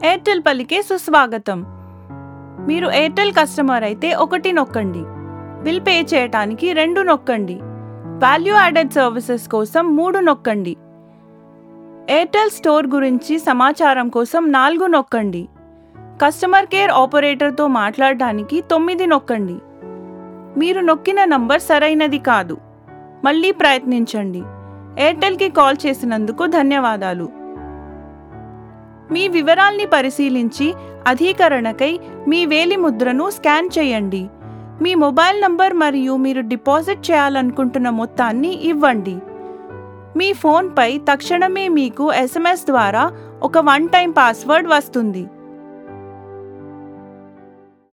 Airtel పలికే సుస్వాగతం మీరు ఎయిర్టెల్ కస్టమర్ అయితే ఒకటి నొక్కండి బిల్ పే చేయటానికి రెండు నొక్కండి వాల్యూ యాడెడ్ సర్వీసెస్ కోసం మూడు నొక్కండి ఎయిర్టెల్ స్టోర్ గురించి సమాచారం కోసం నాలుగు నొక్కండి కస్టమర్ కేర్ ఆపరేటర్తో మాట్లాడడానికి తొమ్మిది నొక్కండి మీరు నొక్కిన నంబర్ సరైనది కాదు మళ్ళీ ప్రయత్నించండి ఎయిర్టెల్కి కాల్ చేసినందుకు ధన్యవాదాలు మీ వివరాల్ని పరిశీలించి అధీకరణకై మీ వేలి ముద్రను స్కాన్ చేయండి మీ మొబైల్ నంబర్ మరియు మీరు డిపాజిట్ చేయాలనుకుంటున్న మొత్తాన్ని ఇవ్వండి మీ ఫోన్పై తక్షణమే మీకు ఎస్ఎంఎస్ ద్వారా ఒక వన్ టైం పాస్వర్డ్ వస్తుంది